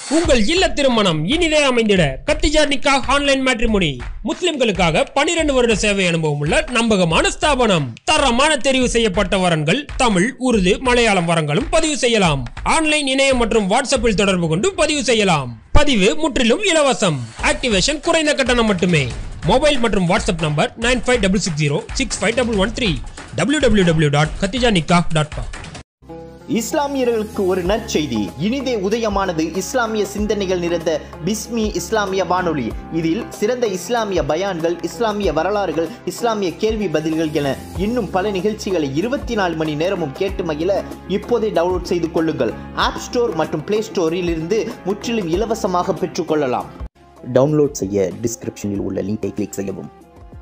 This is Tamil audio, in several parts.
உங்கள் இல்ல திருமணம் இனிதே அமைந்திட கத்திஜா நிக்கா ஆன்லைன் மேட்ரிமோனி முஸ்லிம்களுக்காக 12 வருட சேவை அனுபவம் உள்ள நம்பகமான ஸ்தாபனம் தரமான தெரிவு செய்யப்பட்ட வரன்கள் தமிழ் உருது மலையாளம் வரங்களும் பதிவு செய்யலாம் ஆன்லைன் இணையம் மற்றும் வாட்ஸ்அப்பில் தொடர்பு கொண்டு பதிவு செய்யலாம் பதிவு முற்றிலும் இலவசம் ஆக்டிவேஷன் குறைந்த கட்டணம் மட்டுமே மொபைல் மற்றும் WhatsApp number nine five double six zero six five double one three W W W dot Kathija Nikka dot com இஸ்லாமியர்களுக்கு ஒரு நற்செய்தி இனிதே உதயமானது இஸ்லாமிய சிந்தனைகள் நிறைந்த பிஸ்மி இஸ்லாமிய வானொலி இதில் சிறந்த இஸ்லாமிய பயான்கள் இஸ்லாமிய வரலாறுகள் இஸ்லாமிய கேள்வி பதில்கள் என இன்னும் பல நிகழ்ச்சிகளை இருபத்தி நாலு மணி நேரமும் கேட்டு மகிழ இப்போதே டவுன்லோட் செய்து கொள்ளுங்கள் ஆப் ஸ்டோர் மற்றும் பிளே ஸ்டோரில் இருந்து முற்றிலும் இலவசமாக பெற்றுக்கொள்ளலாம் டவுன்லோட் செய்ய டிஸ்கிரிப்ஷனில் உள்ள லிங்கை கிளிக் செய்யவும்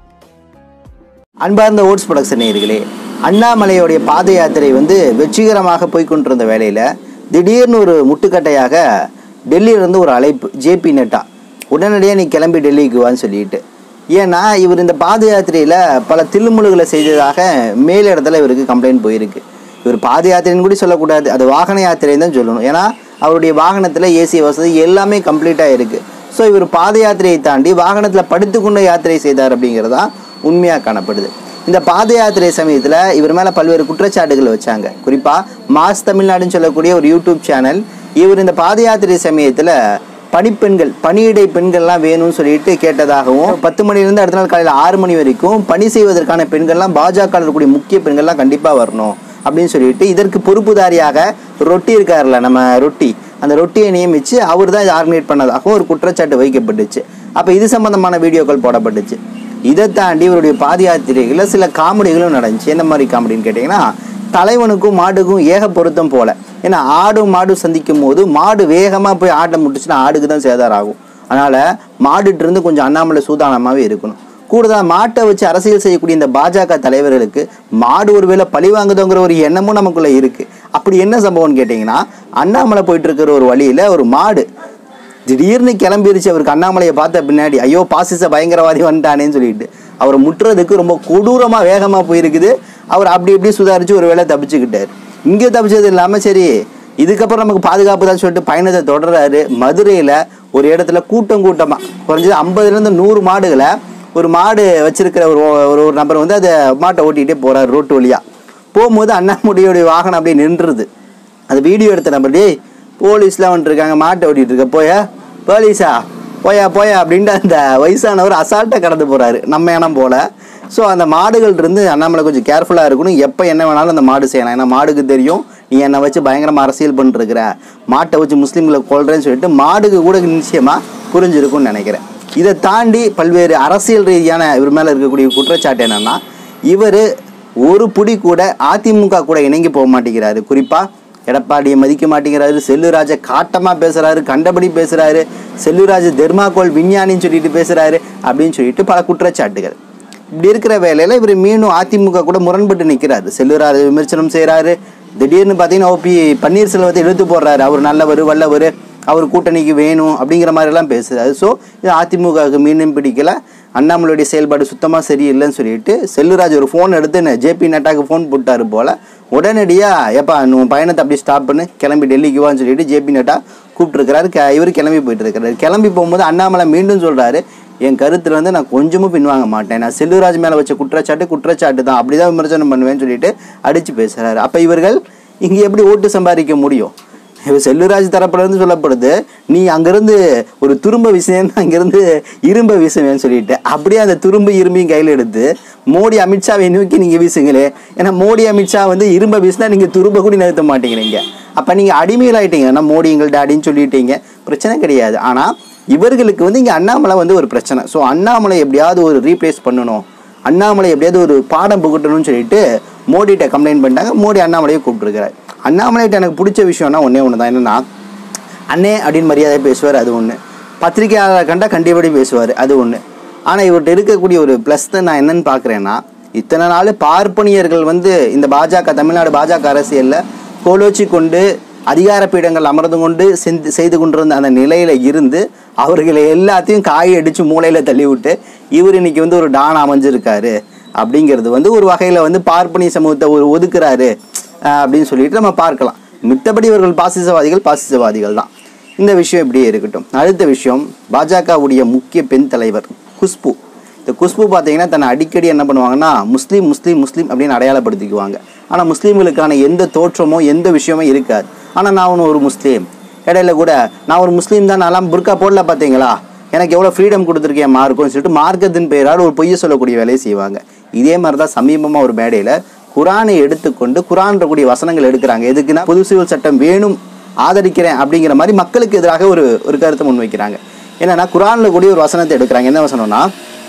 அன்பார்ந்த ஓட்ஸ் ப்ரொடக்ஷன் நேயர்களே அண்ணாமலையோடைய பாத யாத்திரை வந்து வெற்றிகரமாக போய்க்கொண்டிருந்த வேளையில் திடீர்னு ஒரு முட்டுக்கட்டையாக டெல்லியிலிருந்து ஒரு அழைப்பு ஜேபி நட்டா உடனடியாக நீ கிளம்பி டெல்லிக்கு வான்னு சொல்லிட்டு ஏன்னா இவர் இந்த பாத யாத்திரையில் பல தில்லுமுழுகளை செய்ததாக மேலிடத்துல இவருக்கு கம்ப்ளைண்ட் போயிருக்கு இவர் பாத யாத்திரைன்னு கூட சொல்லக்கூடாது அது வாகன யாத்திரைன்னு தான் சொல்லணும் ஏன்னா அவருடைய வாகனத்தில் ஏசி வசதி எல்லாமே கம்ப்ளீட்டாக இருக்குது ஸோ இவர் பாத யாத்திரையை தாண்டி வாகனத்தில் படுத்துக்கொண்டு யாத்திரை செய்தார் அப்படிங்கிறது தான் உண்மையாக காணப்படுது இந்த பாத யாத்திரை சமயத்தில் இவர் மேலே பல்வேறு குற்றச்சாட்டுகள் வச்சாங்க குறிப்பாக மாஸ் தமிழ்நாடுன்னு சொல்லக்கூடிய ஒரு யூடியூப் சேனல் இவர் இந்த பாத யாத்திரை சமயத்தில் பணிப்பெண்கள் பணியிடை பெண்கள்லாம் வேணும்னு சொல்லிட்டு கேட்டதாகவும் பத்து மணிலேருந்து அடுத்த நாள் காலையில் ஆறு மணி வரைக்கும் பணி செய்வதற்கான பெண்கள்லாம் பாஜக இருக்கக்கூடிய முக்கிய பெண்கள்லாம் கண்டிப்பாக வரணும் அப்படின்னு சொல்லிட்டு இதற்கு பொறுப்புதாரியாக ரொட்டி இருக்கார்ல நம்ம ரொட்டி அந்த ரொட்டியை நியமித்து அவர் தான் இதை ஆர்கனைட் பண்ணதாகவும் ஒரு குற்றச்சாட்டு வைக்கப்பட்டுச்சு அப்போ இது சம்பந்தமான வீடியோக்கள் போடப்பட்டுச்சு இதை தாண்டி இவருடைய பாத யாத்திரைகளில் சில காமெடிகளும் நடந்துச்சு என்ன மாதிரி காமெடின்னு கேட்டிங்கன்னா தலைவனுக்கும் மாடுக்கும் ஏக பொருத்தம் போல ஏன்னா ஆடும் மாடும் சந்திக்கும் போது மாடு வேகமாக போய் ஆட்டை முட்டுச்சுன்னா ஆடுக்கு தான் சேதாரம் ஆகும் அதனால் மாடுட்டு இருந்து கொஞ்சம் அண்ணாமலை சூதானமாகவே இருக்கணும் கூடுதலாக மாட்டை வச்சு அரசியல் செய்யக்கூடிய இந்த பாஜக தலைவர்களுக்கு மாடு ஒருவேளை பழி வாங்குதோங்கிற ஒரு எண்ணமும் நமக்குள்ள இருக்கு அப்படி என்ன சம்பவம்னு கேட்டிங்கன்னா அண்ணாமலை போயிட்டு இருக்கிற ஒரு வழியில் ஒரு மாடு திடீர்னு கிளம்பிருச்சு அவருக்கு அண்ணாமலையை பார்த்த பின்னாடி ஐயோ பாசிச பயங்கரவாதி வந்துட்டானேன்னு சொல்லிட்டு அவரை முட்டுறதுக்கு ரொம்ப கொடூரமாக வேகமாக போயிருக்குது அவர் அப்படி இப்படி சுதாரிச்சு ஒரு வேளை தப்பிச்சுக்கிட்டார் இங்கே தப்பிச்சது இல்லாமல் சரி இதுக்கப்புறம் நமக்கு பாதுகாப்பு தான் சொல்லிட்டு பயணத்தை தொடர்றாரு மதுரையில் ஒரு இடத்துல கூட்டம் கூட்டமாக குறைஞ்சது ஐம்பதுலேருந்து நூறு மாடுகளை ஒரு மாடு வச்சிருக்கிற ஒரு ஒரு ஒரு நபர் வந்து அதை மாட்டை ஓட்டிகிட்டே போகிறார் ரோட்டு வழியாக போகும்போது அண்ணாமுடியோடைய வாகனம் அப்படியே நின்றுது அது வீடியோ எடுத்த நம்பர் டேய் போலீஸ்லாம் வந்துருக்காங்க மாட்டை ஓட்டிகிட்டு இருக்க போயா போலீஸா போயா போயா அப்படின்ட்டு அந்த வயசானவர் அசால்ட்டாக கடந்து போகிறாரு நம்ம இனம் போல ஸோ அந்த மாடுகள் இருந்து அண்ணாமலை கொஞ்சம் கேர்ஃபுல்லாக இருக்கணும் எப்போ என்ன வேணாலும் அந்த மாடு செய்யலாம் ஏன்னா மாடுக்கு தெரியும் நீ என்னை வச்சு பயங்கரமாக அரசியல் பண்ணிருக்கிற மாட்டை வச்சு முஸ்லீம்களை கொள்றேன்னு சொல்லிட்டு மாடுக்கு கூட நிச்சயமாக புரிஞ்சிருக்கும்னு நினைக்கிறேன் இதை தாண்டி பல்வேறு அரசியல் ரீதியான இவர் மேலே இருக்கக்கூடிய குற்றச்சாட்டு என்னன்னா இவர் ஒரு புடி கூட அதிமுக கூட இணங்கி போக மாட்டேங்கிறாரு குறிப்பாக எடப்பாடியை மதிக்க மாட்டேங்கிறாரு செல்லுராஜை காட்டமாக பேசுகிறாரு கண்டபடி பேசுகிறாரு செல்லுராஜ் தெர்மாக்கோல் விஞ்ஞானின்னு சொல்லிட்டு பேசுகிறாரு அப்படின்னு சொல்லிட்டு பல குற்றச்சாட்டுகள் இப்படி இருக்கிற வேலையில் இவர் மீண்டும் அதிமுக கூட முரண்பட்டு நிற்கிறாரு செல்லுராஜ் விமர்சனம் செய்கிறாரு திடீர்னு பார்த்தீங்கன்னா ஓபி பன்னீர்செல்வத்தை இழுத்து போடுறாரு அவர் நல்லவர் வல்லவர் அவர் கூட்டணிக்கு வேணும் அப்படிங்கிற மாதிரிலாம் பேசுகிறாரு ஸோ இது அதிமுகவுக்கு மீண்டும் பிடிக்கல அண்ணாமலையுடைய செயல்பாடு சுத்தமாக சரியில்லைன்னு சொல்லிட்டு செல்லுராஜ் ஒரு ஃபோன் எடுத்து ஜேபி நட்டாக்கு ஃபோன் போட்டாரு போல் உடனடியாக எப்பா உன் பயணத்தை அப்படியே ஸ்டாப் பண்ணு கிளம்பி டெல்லிக்கு வான்னு சொல்லிட்டு ஜேபி நட்டா கூப்பிட்டுருக்கிறாரு க இவர் கிளம்பி போயிட்டு இருக்கிறாரு கிளம்பி போகும்போது அண்ணாமலை மீண்டும் சொல்கிறாரு என் கருத்தில் வந்து நான் கொஞ்சமும் பின்வாங்க மாட்டேன் நான் செல்லுராஜ் மேலே வச்ச குற்றச்சாட்டு குற்றச்சாட்டு தான் அப்படி தான் விமர்சனம் பண்ணுவேன்னு சொல்லிட்டு அடித்து பேசுகிறாரு அப்போ இவர்கள் இங்கே எப்படி ஓட்டு சம்பாதிக்க முடியும் இவர் செல்லுராஜ் தரப்புல இருந்து சொல்லப்படுது நீ அங்கிருந்து ஒரு துரும்ப விஷயம் அங்கிருந்து இரும்ப வீசுவேன்னு சொல்லிட்டு அப்படியே அந்த துரும்பு இரும்பையும் கையில் எடுத்து மோடி அமித்ஷாவை நோக்கி நீங்கள் வீசுங்களே ஏன்னா மோடி அமித்ஷா வந்து இரும்ப வீசினா நீங்கள் துரும்ப கூட நிறுத்த மாட்டேங்கிறீங்க அப்போ நீங்கள் அடிமையிலாயிட்டீங்க ஏன்னா மோடி எங்கள் டாடின்னு சொல்லிட்டீங்க பிரச்சனை கிடையாது ஆனால் இவர்களுக்கு வந்து இங்கே அண்ணாமலை வந்து ஒரு பிரச்சனை ஸோ அண்ணாமலை எப்படியாவது ஒரு ரீப்ளேஸ் பண்ணணும் அண்ணாமலை எப்படியாவது ஒரு பாடம் புகட்டணும்னு சொல்லிட்டு மோடிகிட்ட கம்ப்ளைண்ட் பண்ணிட்டாங்க மோடி அண்ணாமலையை கூப்பிட்டுருக்கிறார் அண்ணாமலைகிட்ட எனக்கு பிடிச்ச விஷயம்னா ஒன்றே ஒன்று தான் என்னென்னா அண்ணே அப்படின்னு மரியாதை பேசுவார் அது ஒன்று பத்திரிகையாளர் கண்டா கண்டிப்பாக பேசுவார் அது ஒன்று ஆனால் இவர்கிட்ட இருக்கக்கூடிய ஒரு ப்ளஸ் தான் நான் என்னன்னு பார்க்குறேன்னா இத்தனை நாள் பார்ப்பனியர்கள் வந்து இந்த பாஜக தமிழ்நாடு பாஜக அரசியலில் கோலோச்சி கொண்டு அதிகார பீடங்கள் அமர்ந்து கொண்டு செந்து செய்து கொண்டிருந்த அந்த நிலையில் இருந்து அவர்களை எல்லாத்தையும் காய அடித்து மூளையில் தள்ளி விட்டு இவர் இன்னைக்கு வந்து ஒரு டான் அமைஞ்சிருக்காரு அப்படிங்கிறது வந்து ஒரு வகையில் வந்து பார்ப்பனிய சமூகத்தை ஒரு ஒதுக்குறாரு அஹ் அப்படின்னு சொல்லிட்டு நம்ம பார்க்கலாம் மித்தபடி இவர்கள் பாசிசவாதிகள் பாசிசவாதிகள் தான் இந்த விஷயம் இப்படியே இருக்கட்டும் அடுத்த விஷயம் பாஜகவுடைய முக்கிய பெண் தலைவர் குஷ்பு இந்த குஷ்பு பார்த்தீங்கன்னா தன்னை அடிக்கடி என்ன பண்ணுவாங்கன்னா முஸ்லீம் முஸ்லீம் முஸ்லீம் அப்படின்னு அடையாளப்படுத்திக்குவாங்க ஆனால் முஸ்லீம்களுக்கான எந்த தோற்றமோ எந்த விஷயமோ இருக்காது ஆனால் நான் ஒன்று ஒரு முஸ்லீம் இடையில கூட நான் ஒரு முஸ்லீம் தான் நான்லாம் புர்கா போடல பார்த்தீங்களா எனக்கு எவ்வளோ ஃப்ரீடம் கொடுத்துருக்கேன் மார்க்கும்னு சொல்லிட்டு மார்க்கத்தின் பெயரால் ஒரு பொய்யை சொல்லக்கூடிய வேலையை செய்வாங்க இதே மாதிரி தான் சமீபமாக ஒரு மேடையில் குரானை எடுத்துக்கொண்டு குரான்ற கூடிய வசனங்கள் எடுக்கிறாங்க எதுக்குன்னா பொது சிவில் சட்டம் வேணும் ஆதரிக்கிறேன் அப்படிங்கிற மாதிரி மக்களுக்கு எதிராக ஒரு ஒரு கருத்தை முன்வைக்கிறாங்க என்னன்னா குரானில் கூடிய ஒரு வசனத்தை எடுக்கிறாங்க என்ன வசனம்னா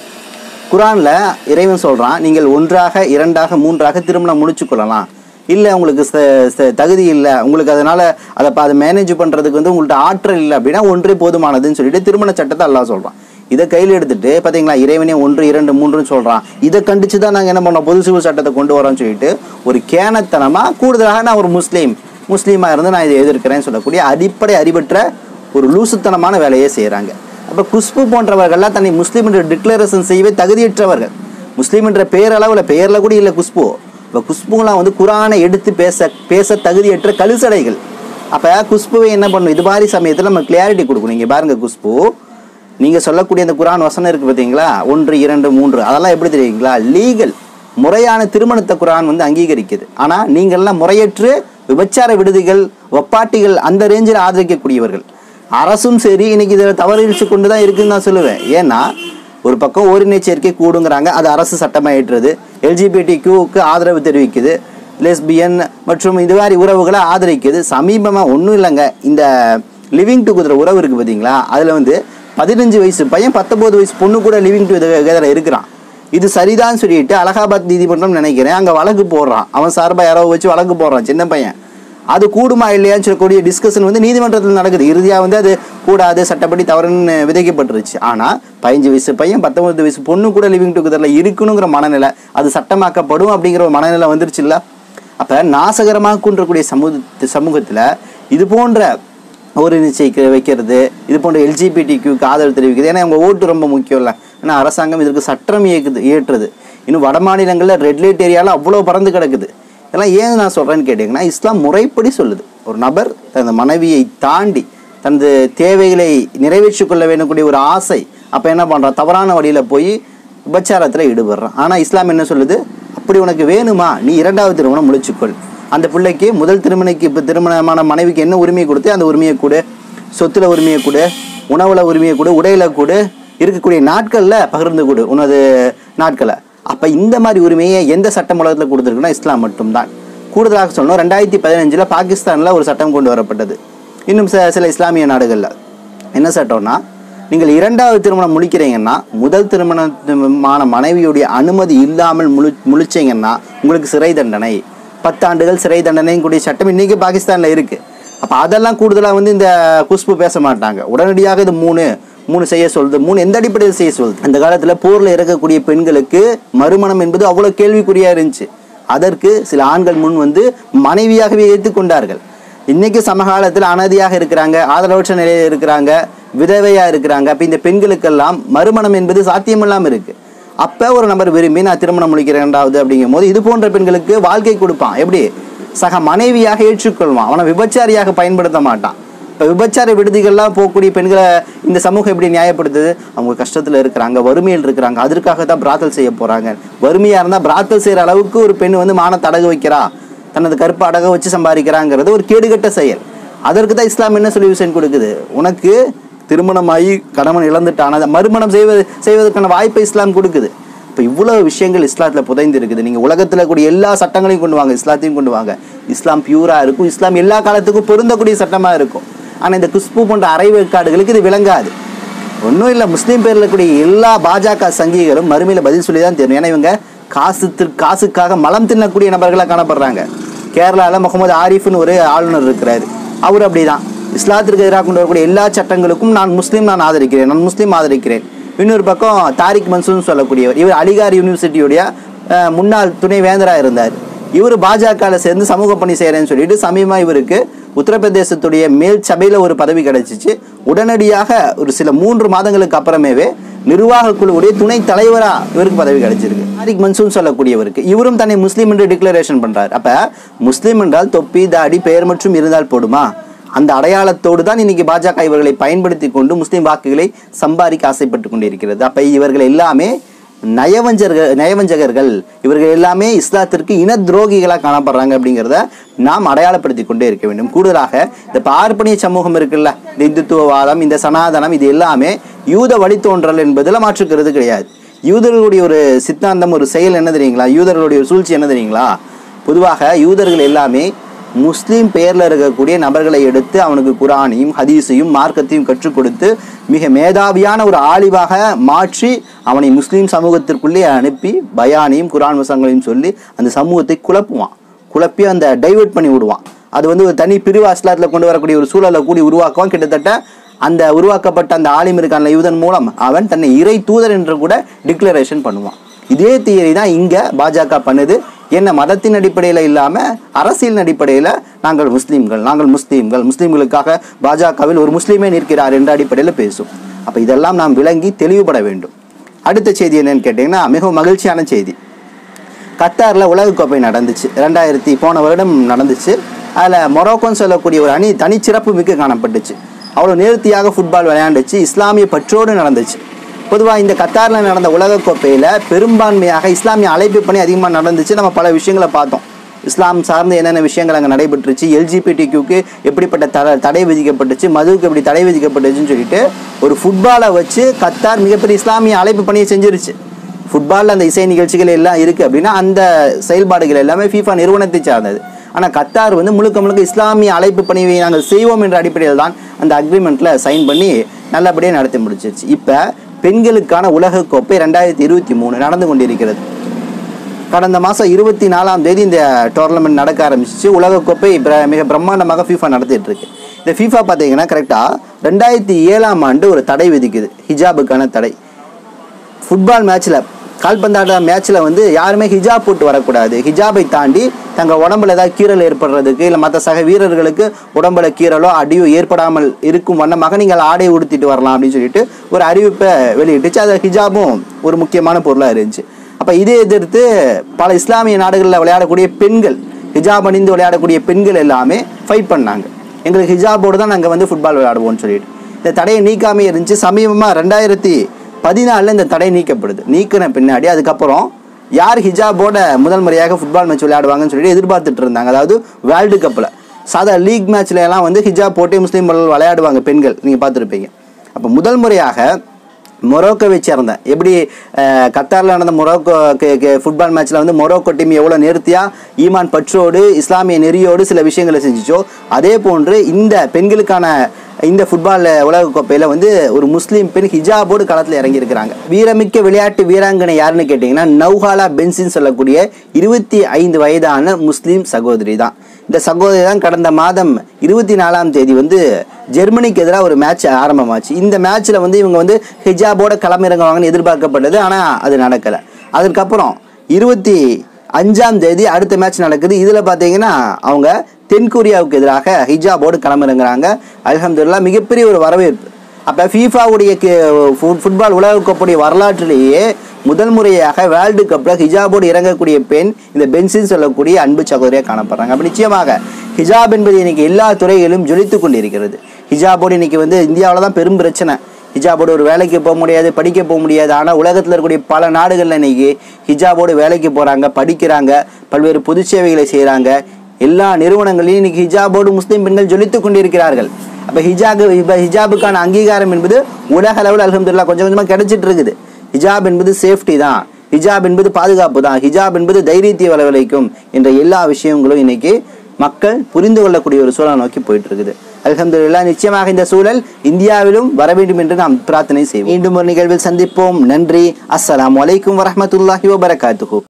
குரானில் இறைவன் சொல்கிறான் நீங்கள் ஒன்றாக இரண்டாக மூன்றாக திருமணம் முடிச்சு கொள்ளலாம் இல்லை உங்களுக்கு ச- ச- தகுதி இல்லை உங்களுக்கு அதனால் அதை ப- அதை மேனேஜ் பண்ணுறதுக்கு வந்து உங்கள்ட்ட ஆற்றல் இல்லை அப்படின்னா ஒன்றே போதுமானதுன்னு சொல்லிட்டு திருமண சட்டத்தை அல்லாஹ் சொல்கிறான் இதை கையில் எடுத்துட்டு பார்த்தீங்களா இறைவனே ஒன்று இரண்டு மூன்றுன்னு சொல்கிறான் இதை கண்டிச்சு தான் நாங்கள் என்ன பண்ணோம் பொது சிவில் சட்டத்தை கொண்டு வரோம்னு சொல்லிட்டு ஒரு கேனத்தனமாக கூடுதலாக நான் ஒரு முஸ்லீம் முஸ்லீமாக இருந்து நான் இதை எதிர்க்கிறேன்னு சொல்லக்கூடிய அடிப்படை அறிவற்ற ஒரு லூசுத்தனமான வேலையை செய்கிறாங்க அப்போ குஷ்பு போன்றவர்கள்லாம் தன்னை முஸ்லீம் என்ற டிக்ளரேஷன் செய்யவே தகுதியற்றவர்கள் முஸ்லீம் என்ற பெயரளவில் பெயரில் கூட இல்லை குஷ்பு இப்போ குஷ்புலாம் வந்து குரானை எடுத்து பேச பேச தகுதியற்ற கழுசடைகள் அப்போ குஷ்புவை என்ன பண்ணணும் இது மாதிரி சமயத்தில் நம்ம கிளியாரிட்டி கொடுக்கணும் இங்கே பாருங்க குஷ்பு நீங்கள் சொல்லக்கூடிய அந்த குரான் வசனம் இருக்குது பார்த்தீங்களா ஒன்று இரண்டு மூன்று அதெல்லாம் எப்படி தெரியுங்களா லீகல் முறையான திருமணத்தை குரான் வந்து அங்கீகரிக்குது ஆனால் நீங்கள்லாம் முறையற்று விபச்சார விடுதிகள் ஒப்பாட்டிகள் அந்த ரேஞ்சில் ஆதரிக்கக்கூடியவர்கள் அரசும் சரி இன்னைக்கு இதில் தவறிச்சு கொண்டு தான் இருக்குன்னு நான் சொல்லுவேன் ஏன்னா ஒரு பக்கம் ஓரினை சேர்க்கை கூடுங்கிறாங்க அது அரசு சட்டமாக ஏற்றுறது எல்ஜிபிடி கியூக்கு ஆதரவு தெரிவிக்குது லெஸ்பியன் மற்றும் இது மாதிரி உறவுகளை ஆதரிக்குது சமீபமாக ஒன்றும் இல்லைங்க இந்த லிவிங் டுகெதர் உறவு இருக்குது பார்த்தீங்களா அதில் வந்து பதினஞ்சு வயசு பையன் பத்தொம்போது வயசு பொண்ணு கூட லிவிங் டுகெதர் இருக்கிறான் இது சரிதான் சொல்லிட்டு அலகாபாத் நீதிமன்றம் நினைக்கிறேன் அங்கே வழக்கு போடுறான் அவன் சார்பாக யாரோ வச்சு வழக்கு போடுறான் சின்ன பையன் அது கூடுமா இல்லையான்னு சொல்லக்கூடிய டிஸ்கஷன் வந்து நீதிமன்றத்தில் நடக்குது இறுதியாக வந்து அது கூடாது சட்டப்படி தவறுன்னு விதைக்கப்பட்டுருச்சு ஆனால் பதினஞ்சு வயசு பையன் பத்தொன்பது வயசு பொண்ணு கூட லிவிங் டுகெதரில் இருக்கணுங்கிற மனநிலை அது சட்டமாக்கப்படும் அப்படிங்கிற ஒரு மனநிலை வந்துருச்சுல்ல அப்போ நாசகரமாக கூன்றக்கூடிய சமூக சமூகத்தில் இது போன்ற ஒரு நிச்சயிக்க வைக்கிறது இது போன்ற எல்ஜிபிடி கியூக்கு ஆதரவு தெரிவிக்கிறது ஏன்னா அவங்க ஓட்டு ரொம்ப முக்கியம் இல்லை ஏன்னா அரசாங்கம் இதற்கு சட்டம் இயக்குது இயற்றுது இன்னும் வட மாநிலங்களில் ரெட் லைட் ஏரியாவில் அவ்வளோ பறந்து கிடக்குது இதெல்லாம் ஏன் நான் சொல்கிறேன்னு கேட்டிங்கன்னா இஸ்லாம் முறைப்படி சொல்லுது ஒரு நபர் தனது மனைவியை தாண்டி தனது தேவைகளை நிறைவேற்றிக் கொள்ள வேண்டக்கூடிய ஒரு ஆசை அப்போ என்ன பண்ணுறான் தவறான வழியில் போய் விபச்சாரத்தில் ஈடுபடுறான் ஆனால் இஸ்லாம் என்ன சொல்லுது அப்படி உனக்கு வேணுமா நீ இரண்டாவது திருமணம் முடிச்சுக்கொள் அந்த பிள்ளைக்கு முதல் திருமணைக்கு இப்போ திருமணமான மனைவிக்கு என்ன உரிமையை கொடுத்து அந்த உரிமையை கொடு சொத்துல உரிமையை கொடு உணவுல உரிமையை கொடு உடையில கொடு இருக்கக்கூடிய நாட்களில் பகிர்ந்து கொடு உனது நாட்களை அப்போ இந்த மாதிரி உரிமையை எந்த சட்டம் உலகத்தில் கொடுத்துருக்குன்னா இஸ்லாம் மட்டும்தான் கூடுதலாக சொல்லணும் ரெண்டாயிரத்தி பதினஞ்சில் பாகிஸ்தானில் ஒரு சட்டம் கொண்டு வரப்பட்டது இன்னும் சில சில இஸ்லாமிய நாடுகளில் என்ன சட்டம்னா நீங்கள் இரண்டாவது திருமணம் முடிக்கிறீங்கன்னா முதல் திருமணமான மனைவியுடைய அனுமதி இல்லாமல் முழு முழிச்சீங்கன்னா உங்களுக்கு சிறை தண்டனை பத்தாண்டுகள் சிறை தண்டனையும் கூடிய சட்டம் இன்னைக்கு பாகிஸ்தானில் இருக்குது அப்போ அதெல்லாம் கூடுதலாக வந்து இந்த குஷ்பு பேச மாட்டாங்க உடனடியாக இது மூணு மூணு செய்ய சொல்லுது மூணு எந்த அடிப்படையில் செய்ய சொல்லுது அந்த காலத்தில் போரில் இறக்கக்கூடிய பெண்களுக்கு மறுமணம் என்பது அவ்வளோ கேள்விக்குறியாக இருந்துச்சு அதற்கு சில ஆண்கள் முன் வந்து மனைவியாகவே ஏற்றுக்கொண்டார்கள் இன்னைக்கு சமகாலத்தில் அனாதையாக இருக்கிறாங்க ஆதரவற்ற நிலையில் இருக்கிறாங்க விதவையா இருக்கிறாங்க அப்போ இந்த பெண்களுக்கெல்லாம் மறுமணம் என்பது சாத்தியமில்லாமல் இருக்கு அப்போ ஒரு நபர் விரும்பி நான் திருமணம் முடிக்கிறேன் ரெண்டாவது அப்படிங்கும் போது இது போன்ற பெண்களுக்கு வாழ்க்கை கொடுப்பான் எப்படி சக மனைவியாக ஏற்றுக்கொள்வான் அவனை விபச்சாரியாக பயன்படுத்த மாட்டான் இப்போ விபச்சார விடுதிகள்லாம் போகக்கூடிய பெண்களை இந்த சமூகம் எப்படி நியாயப்படுத்துது அவங்க கஷ்டத்தில் இருக்கிறாங்க வறுமையில் இருக்கிறாங்க அதற்காக தான் பிராத்தல் செய்ய போகிறாங்க வறுமையாக இருந்தால் பிராத்தல் செய்கிற அளவுக்கு ஒரு பெண் வந்து மானத்தை அடகு வைக்கிறா தனது கருப்பை அடக வச்சு சம்பாதிக்கிறாங்கிறது ஒரு கேடுகட்ட செயல் அதற்கு தான் இஸ்லாம் என்ன சொல்யூஷன் கொடுக்குது உனக்கு திருமணமாகி கணவன் இழந்துட்டான் அதை மறுமணம் செய்வது செய்வதற்கான வாய்ப்பை இஸ்லாம் கொடுக்குது இப்போ இவ்வளோ விஷயங்கள் இஸ்லாத்தில் புதைந்து இருக்குது நீங்கள் உலகத்தில் கூடிய எல்லா சட்டங்களையும் கொண்டு வாங்க இஸ்லாத்தையும் கொண்டு வாங்க இஸ்லாம் பியூராக இருக்கும் இஸ்லாம் எல்லா காலத்துக்கும் பொருந்தக்கூடிய சட்டமாக இருக்கும் ஆனால் இந்த குஷ்பு போன்ற அரைவேற்காடுகளுக்கு இது விளங்காது ஒன்றும் இல்லை முஸ்லீம் பேரில் கூடிய எல்லா பாஜக சங்கிகளும் மறுமையில் பதில் சொல்லி தான் தெரியும் ஏன்னா இவங்க காசு திரு- காசுக்காக மலம் தின்னக்கூடிய நபர்களாக காணப்படுறாங்க கேரளாவில் முகமது ஆரிஃப்னு ஒரு ஆளுநர் இருக்கிறாரு அவர் அப்படிதான் இஸ்லாத்திற்கு எதிராக கொண்டு வரக்கூடிய எல்லா சட்டங்களுக்கும் நான் முஸ்லீம் நான் ஆதரிக்கிறேன் நான் முஸ்லீம் ஆதரிக்கிறேன் இன்னொரு பக்கம் தாரிக் மன்சூர்னு சொல்லக்கூடியவர் இவர் அலிகார் யூனிவர்சிட்டியுடைய அஹ், முன்னாள் துணை வேந்தராக இருந்தார் இவர் பாஜகவில் சேர்ந்து சமூக பணி செய்கிறேன்னு சொல்லிட்டு சமீபமாக இவருக்கு உத்தரப்பிரதேசத்துடைய மேல் சபையில் ஒரு பதவி கிடைச்சிச்சு உடனடியாக ஒரு சில மூன்று மாதங்களுக்கு அப்புறமேவே நிர்வாக குழுவுடைய துணை தலைவரா இவருக்கு பதவி கிடைச்சிருக்கு தாரிக் மன்சூர் சொல்லக்கூடியவருக்கு இவரும் தன்னை முஸ்லீம் என்று டிக்ளரேஷன் பண்றாரு அப்ப முஸ்லீம் என்றால் தொப்பி தாடி பெயர் மற்றும் இருந்தால் போடுமா அந்த அடையாளத்தோடு தான் இன்னைக்கு பாஜக இவர்களை பயன்படுத்தி கொண்டு முஸ்லீம் வாக்குகளை சம்பாதிக்க ஆசைப்பட்டு கொண்டிருக்கிறது அப்ப இவர்கள் எல்லாமே நயவஞ்சர்கள் நயவஞ்சகர்கள் இவர்கள் எல்லாமே இஸ்லாத்திற்கு இன துரோகிகளாக காணப்படுறாங்க அப்படிங்கிறத நாம் அடையாளப்படுத்தி கொண்டே இருக்க வேண்டும் கூடுதலாக இந்த பார்ப்பனிய சமூகம் இருக்குல்ல இந்த இந்துத்துவவாதம் இந்த சனாதனம் இது எல்லாமே யூத வழித்தோன்றல் என்பதில் மாற்றுக்கிறது கிடையாது யூதர்களுடைய ஒரு சித்தாந்தம் ஒரு செயல் என்ன தெரியுங்களா யூதர்களுடைய ஒரு சூழ்ச்சி என்ன தெரியுங்களா பொதுவாக யூதர்கள் எல்லாமே முஸ்லீம் பெயரில் இருக்கக்கூடிய நபர்களை எடுத்து அவனுக்கு குரானையும் ஹதீஸையும் மார்க்கத்தையும் கற்றுக் கொடுத்து மிக மேதாவியான ஒரு ஆலிவாக மாற்றி அவனை முஸ்லீம் சமூகத்திற்குள்ளே அனுப்பி பயானையும் குரான் வசங்களையும் சொல்லி அந்த சமூகத்தை குழப்புவான் குழப்பி அந்த டைவர்ட் பண்ணி விடுவான் அது வந்து ஒரு தனி பிரிவு அஸ்லாத்தில் கொண்டு வரக்கூடிய ஒரு சூழலை கூடி உருவாக்குவான் கிட்டத்தட்ட அந்த உருவாக்கப்பட்ட அந்த ஆலிம் இருக்கான யூதன் மூலம் அவன் தன்னை இறை தூதர் என்று கூட டிக்ளரேஷன் பண்ணுவான் இதே தியரி தான் இங்கே பாஜக பண்ணுது என்ன மதத்தின் அடிப்படையில் இல்லாமல் அரசியல் அடிப்படையில் நாங்கள் முஸ்லீம்கள் நாங்கள் முஸ்லீம்கள் முஸ்லீம்களுக்காக பாஜகவில் ஒரு முஸ்லீமே நிற்கிறார் என்ற அடிப்படையில் பேசும் அப்போ இதெல்லாம் நாம் விளங்கி தெளிவுபட வேண்டும் அடுத்த செய்தி என்னன்னு கேட்டிங்கன்னா மிகவும் மகிழ்ச்சியான செய்தி கத்தாரில் உலகக்கோப்பை நடந்துச்சு ரெண்டாயிரத்தி போன வருடம் நடந்துச்சு அதில் மொரோக்கோன்னு சொல்லக்கூடிய ஒரு அணி தனிச்சிறப்பு மிக்க காணப்பட்டுச்சு அவ்வளோ நேர்த்தியாக ஃபுட்பால் விளையாண்டுச்சு இஸ்லாமிய பற்றோடு நடந்துச்சு பொதுவாக இந்த கத்தாரில் நடந்த உலகக்கோப்பையில் பெரும்பான்மையாக இஸ்லாமிய அழைப்பு பணி அதிகமாக நடந்துச்சு நம்ம பல விஷயங்களை பார்த்தோம் இஸ்லாம் சார்ந்த என்னென்ன விஷயங்கள் அங்கே நடைபெற்றுச்சு எல்ஜிபிடிக்கு எப்படிப்பட்ட தட தடை விதிக்கப்பட்டுச்சு மதுவுக்கு எப்படி தடை விதிக்கப்பட்டுச்சுன்னு சொல்லிட்டு ஒரு ஃபுட்பாலை வச்சு கத்தார் மிகப்பெரிய இஸ்லாமிய அழைப்பு பணியை செஞ்சிருச்சு ஃபுட்பாலில் அந்த இசை நிகழ்ச்சிகள் எல்லாம் இருக்குது அப்படின்னா அந்த செயல்பாடுகள் எல்லாமே ஃபீஃபா நிறுவனத்தை சார்ந்தது ஆனால் கத்தார் வந்து முழுக்க முழுக்க இஸ்லாமிய அழைப்பு பணியை நாங்கள் செய்வோம் என்ற அடிப்படையில் தான் அந்த அக்ரிமெண்ட்டில் சைன் பண்ணி நல்லபடியாக நடத்தி முடிச்சிருச்சு இப்போ பெண்களுக்கான உலகக்கோப்பை ரெண்டாயிரத்தி இருபத்தி மூணு நடந்து கொண்டிருக்கிறது கடந்த மாதம் இருபத்தி நாலாம் தேதி இந்த டோர்னமெண்ட் நடக்க ஆரம்பிச்சிச்சு உலகக்கோப்பை பிர- மிக பிரம்மாண்டமாக ஃபீஃபா நடத்திட்டு இருக்கு இந்த ஃபீஃபா பார்த்தீங்கன்னா கரெக்டாக ரெண்டாயிரத்தி ஏழாம் ஆண்டு ஒரு தடை விதிக்குது ஹிஜாபுக்கான தடை ஃபுட்பால் மேட்ச்சில் கால்பந்தாட்ட மேட்ச்சில் வந்து யாருமே ஹிஜாப் போட்டு வரக்கூடாது ஹிஜாபை தாண்டி தங்கள் உடம்புல ஏதாவது கீறல் ஏற்படுறதுக்கு இல்லை மற்ற சக வீரர்களுக்கு உடம்புல கீறலோ அடியோ ஏற்படாமல் இருக்கும் வண்ணமாக நீங்கள் ஆடை உடுத்திட்டு வரலாம் அப்படின்னு சொல்லிட்டு ஒரு அறிவிப்பை வெளியிட்டுச்சு அது ஹிஜாபும் ஒரு முக்கியமான பொருளாக இருந்துச்சு அப்போ இதை எதிர்த்து பல இஸ்லாமிய நாடுகளில் விளையாடக்கூடிய பெண்கள் ஹிஜாப் அணிந்து விளையாடக்கூடிய பெண்கள் எல்லாமே ஃபைட் பண்ணாங்க எங்களுக்கு ஹிஜாபோடு தான் நாங்கள் வந்து ஃபுட்பால் விளையாடுவோம்னு சொல்லிட்டு இந்த தடையை நீக்காமே இருந்துச்சு சமீபமாக ரெண்டாயிரத்தி பதினாலில் இந்த தடை நீக்கப்படுது நீக்கின பின்னாடி அதுக்கப்புறம் யார் ஹிஜாபோட முதல் முறையாக ஃபுட்பால் மேட்ச் விளையாடுவாங்கன்னு சொல்லிட்டு எதிர்பார்த்துட்டு இருந்தாங்க அதாவது வேர்ல்டு கப்பில் சாதா லீக் மேட்ச்ல எல்லாம் வந்து ஹிஜாப் போட்டு முஸ்லீம் விளையாடுவாங்க பெண்கள் நீங்கள் பார்த்துருப்பீங்க அப்போ முதல் முறையாக மொரோக்கோவை சேர்ந்த எப்படி அஹ், கத்தாரில் நடந்த மொரோக்கோ ஃபுட்பால் மேட்ச்சில் வந்து மொரோக்கோ டீம் எவ்வளோ நேர்த்தியாக ஈமான் பற்றோடு இஸ்லாமிய நெறியோடு சில விஷயங்களை செஞ்சுச்சோ அதே போன்று இந்த பெண்களுக்கான இந்த ஃபுட்பால் உலகக்கோப்பையில் வந்து ஒரு முஸ்லீம் பெண் ஹிஜாபோடு களத்தில் இறங்கியிருக்கிறாங்க வீரமிக்க விளையாட்டு வீராங்கனை யாருன்னு கேட்டிங்கன்னா நௌஹாலா பென்சின் சொல்லக்கூடிய இருபத்தி ஐந்து வயதான முஸ்லீம் சகோதரி தான் இந்த சகோதரி தான் கடந்த மாதம் இருபத்தி நாலாம் தேதி வந்து ஜெர்மனிக்கு எதிராக ஒரு மேட்ச் ஆரம்பமாச்சு இந்த மேட்ச்சில் வந்து இவங்க வந்து ஹிஜாபோட களமிறங்குவாங்கன்னு எதிர்பார்க்கப்பட்டது ஆனால் அது நடக்கலை அதுக்கப்புறம் இருபத்தி அஞ்சாம் தேதி அடுத்த மேட்ச் நடக்குது இதில் பார்த்தீங்கன்னா அவங்க தென்கொரியாவுக்கு எதிராக ஹிஜாபோடு களமிறங்குறாங்க அல்ஹம்துலில்லாஹ் மிகப்பெரிய ஒரு வரவேற்பு அப்போ ஃபீஃபாவுடைய ஃபுட்பால் உலகக்கோப்புடைய வரலாற்றிலேயே முதல் முறையாக வேர்ல்டு கப்பில் ஹிஜாபோடு இறங்கக்கூடிய பெண் இந்த பென்சின் சொல்லக்கூடிய அன்பு சகோதரியாக காணப்படுறாங்க அப்போ நிச்சயமாக ஹிஜாப் என்பது இன்னைக்கு எல்லா துறைகளிலும் ஜொலித்து கொண்டிருக்கிறது ஹிஜாபோடு இன்னைக்கு வந்து இந்தியாவில் தான் பெரும் பிரச்சனை ஹிஜாபோடு ஒரு வேலைக்கு போக முடியாது படிக்க போக முடியாது ஆனால் உலகத்தில் இருக்கக்கூடிய பல நாடுகளில் இன்னைக்கு ஹிஜாபோடு வேலைக்கு போகிறாங்க படிக்கிறாங்க பல்வேறு பொது சேவைகளை செய்கிறாங்க எல்லா நிறுவனங்களிலும் இன்னைக்கு ஹிஜாபோடு முஸ்லீம் பெண்கள் ஜொலித்து கொண்டிருக்கிறார்கள் அப்போ ஹிஜாபு இப்போ ஹிஜாபுக்கான அங்கீகாரம் என்பது உலக அளவில் அல்ஹம்துலில்லாஹ் கொஞ்சம் கொஞ்சமாக கிடைச்சிட்டு இருக்குது ஹிஜாப் என்பது சேஃப்டி தான் ஹிஜாப் என்பது பாதுகாப்பு தான் ஹிஜாப் என்பது தைரியத்தை வரவழைக்கும் என்ற எல்லா விஷயங்களும் இன்னைக்கு மக்கள் புரிந்து கொள்ளக்கூடிய ஒரு சூழலை நோக்கி போயிட்டு இருக்குது அல்ஹம்துலில்லாஹ் நிச்சயமாக இந்த சூழல் இந்தியாவிலும் வர வேண்டும் என்று நாம் பிரார்த்தனை செய்வோம் மீண்டும் ஒரு நிகழ்வில் சந்திப்போம் நன்றி அஸ்ஸலாமு அலைக்கும் வரஹ்மத்துல்லாஹி வபரகாத்துஹு